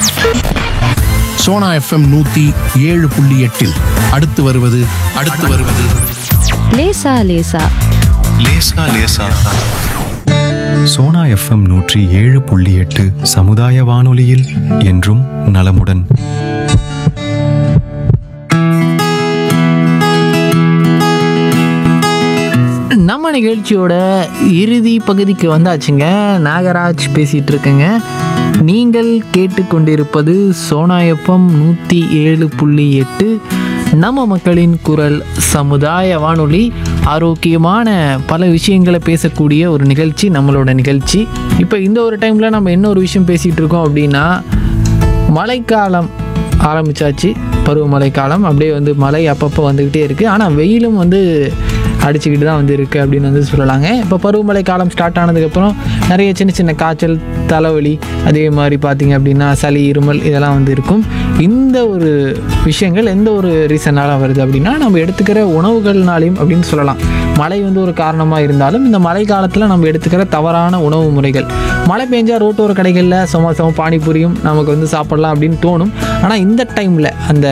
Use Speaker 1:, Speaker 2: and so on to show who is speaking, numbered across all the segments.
Speaker 1: Sona FM நூத்தி ஏழு புள்ளி எட்டில் அடுத்து வருவது அடுத்து வருவது
Speaker 2: லேசா லேசா
Speaker 3: லேசா லேசா சோனா எஃப்எம் நூற்றி ஏழு புள்ளி எட்டு சமுதாய வானொலியில் என்றும் நலமுடன்
Speaker 4: நம்ம நிகழ்ச்சியோட இறுதி பகுதிக்கு வந்தாச்சுங்க நாகராஜ் பேசிகிட்டு இருக்கேங்க நீங்கள் கேட்டுக்கொண்டிருப்பது சோனாயப்பம் நூற்றி ஏழு புள்ளி எட்டு நம்ம மக்களின் குரல் சமுதாய வானொலி ஆரோக்கியமான பல விஷயங்களை பேசக்கூடிய ஒரு நிகழ்ச்சி நம்மளோட நிகழ்ச்சி இப்போ இந்த ஒரு டைமில் நம்ம என்ன ஒரு விஷயம் பேசிகிட்டு இருக்கோம் அப்படின்னா மழைக்காலம் ஆரம்பிச்சாச்சு பருவமழை காலம் அப்படியே வந்து மழை அப்பப்போ வந்துக்கிட்டே இருக்குது ஆனால் வெயிலும் வந்து அடிச்சுக்கிட்டு தான் வந்து இருக்குது அப்படின்னு வந்து சொல்லலாங்க இப்போ பருவமழை காலம் ஸ்டார்ட் ஆனதுக்கப்புறம் நிறைய சின்ன சின்ன காய்ச்சல் தலைவலி அதே மாதிரி பார்த்தீங்க அப்படின்னா சளி இருமல் இதெல்லாம் வந்து இருக்கும் இந்த ஒரு விஷயங்கள் எந்த ஒரு ரீசனால் வருது அப்படின்னா நம்ம எடுத்துக்கிற உணவுகள்னாலையும் அப்படின்னு சொல்லலாம் மழை வந்து ஒரு காரணமாக இருந்தாலும் இந்த மழை காலத்தில் நம்ம எடுத்துக்கிற தவறான உணவு முறைகள் மழை பெஞ்சா ரோட்டோர கடைகளில் சமோசாவும் பானிபூரியும் நமக்கு வந்து சாப்பிடலாம் அப்படின்னு தோணும் ஆனால் இந்த டைமில் அந்த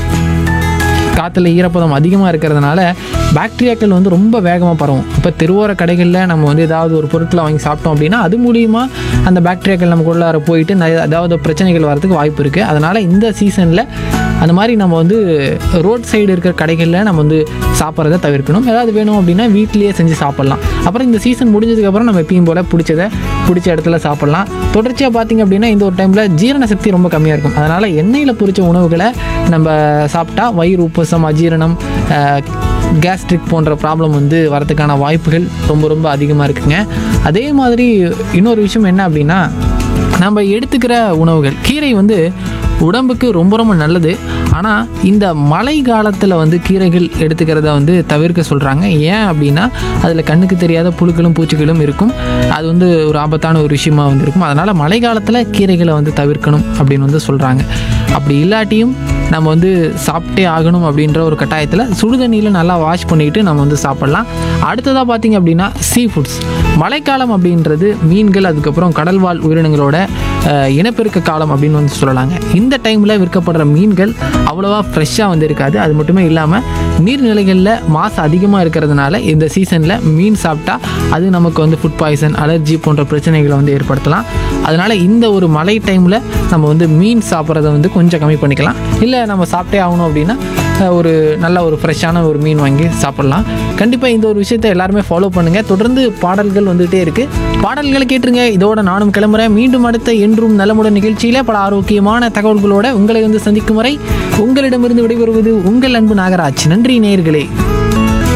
Speaker 4: காற்றுல ஈரப்பதம் அதிகமாக இருக்கிறதுனால பாக்டீரியாக்கள் வந்து ரொம்ப வேகமாக பரவும் இப்போ தெருவோர கடைகளில் நம்ம வந்து ஏதாவது ஒரு பொருட்களை வாங்கி சாப்பிட்டோம் அப்படின்னா அது மூலியமா அந்த பாக்டீரியாக்கள் நமக்குள்ளார போயிட்டு நிறைய ஏதாவது பிரச்சனைகள் வரதுக்கு வாய்ப்பு இருக்குது அதனால் இந்த சீசனில் அந்த மாதிரி நம்ம வந்து ரோட் சைடு இருக்கிற கடைகளில் நம்ம வந்து சாப்பிட்றத தவிர்க்கணும் ஏதாவது வேணும் அப்படின்னா வீட்டிலேயே செஞ்சு சாப்பிட்லாம் அப்புறம் இந்த சீசன் முடிஞ்சதுக்கப்புறம் நம்ம எப்பயும் போல் பிடிச்சதை பிடிச்ச இடத்துல சாப்பிட்லாம் தொடர்ச்சியாக பார்த்தீங்க அப்படின்னா இந்த ஒரு டைமில் ஜீரண சக்தி ரொம்ப கம்மியாக இருக்கும் அதனால் எண்ணெயில் பொரிச்ச உணவுகளை நம்ம சாப்பிட்டா வயிறு உப்பசம் அஜீரணம் கேஸ்ட்ரிக் போன்ற ப்ராப்ளம் வந்து வரதுக்கான வாய்ப்புகள் ரொம்ப ரொம்ப அதிகமாக இருக்குங்க அதே மாதிரி இன்னொரு விஷயம் என்ன அப்படின்னா நம்ம எடுத்துக்கிற உணவுகள் கீரை வந்து உடம்புக்கு ரொம்ப ரொம்ப நல்லது ஆனால் இந்த மழை காலத்தில் வந்து கீரைகள் எடுத்துக்கிறத வந்து தவிர்க்க சொல்கிறாங்க ஏன் அப்படின்னா அதில் கண்ணுக்கு தெரியாத புழுக்களும் பூச்சிகளும் இருக்கும் அது வந்து ஒரு ஆபத்தான ஒரு விஷயமா வந்து இருக்கும் அதனால் மழை காலத்தில் கீரைகளை வந்து தவிர்க்கணும் அப்படின்னு வந்து சொல்கிறாங்க அப்படி இல்லாட்டியும் நம்ம வந்து சாப்பிட்டே ஆகணும் அப்படின்ற ஒரு கட்டாயத்தில் சுடுதண்ணியில் நல்லா வாஷ் பண்ணிக்கிட்டு நம்ம வந்து சாப்பிட்லாம் அடுத்ததாக பார்த்தீங்க அப்படின்னா சீ ஃபுட்ஸ் மழைக்காலம் அப்படின்றது மீன்கள் அதுக்கப்புறம் கடல்வாழ் உயிரினங்களோட அஹ், இனப்பெருக்க காலம் அப்படின்னு வந்து சொல்லலாங்க இந்த டைமில் விற்கப்படுற மீன்கள் அவ்வளோவா ஃப்ரெஷ்ஷாக வந்து இருக்காது அது மட்டுமே இல்லாமல் நீர்நிலைகளில் மாசு அதிகமாக இருக்கிறதுனால இந்த சீசனில் மீன் சாப்பிட்டா அது நமக்கு வந்து ஃபுட் பாய்சன் அலர்ஜி போன்ற பிரச்சனைகளை வந்து ஏற்படுத்தலாம் அதனால் இந்த ஒரு மழை டைமில் நம்ம வந்து மீன் சாப்பிட்றத வந்து கொஞ்சம் கம்மி பண்ணிக்கலாம் இல்லை நம்ம சாப்பிட்டே ஆகணும் அப்படின்னா அஹ், ஒரு நல்ல ஒரு ஃப்ரெஷ்ஷான ஒரு மீன் வாங்கி சாப்பிட்லாம் கண்டிப்பாக இந்த ஒரு விஷயத்தை எல்லாருமே ஃபாலோ பண்ணுங்கள் தொடர்ந்து பாடல்கள் வந்துகிட்டே இருக்குது பாடல்களை கேட்டுருங்க இதோட நானும் கிளம்புறேன் மீண்டும் அடுத்த என்றும் நலமுடன் நிகழ்ச்சியில் பல ஆரோக்கியமான தகவல்களோட உங்களை வந்து சந்திக்கும் வரை உங்களிடமிருந்து விடைபெறுவது உங்கள் அன்பு நாகராஜ் நன்றி நேயர்களே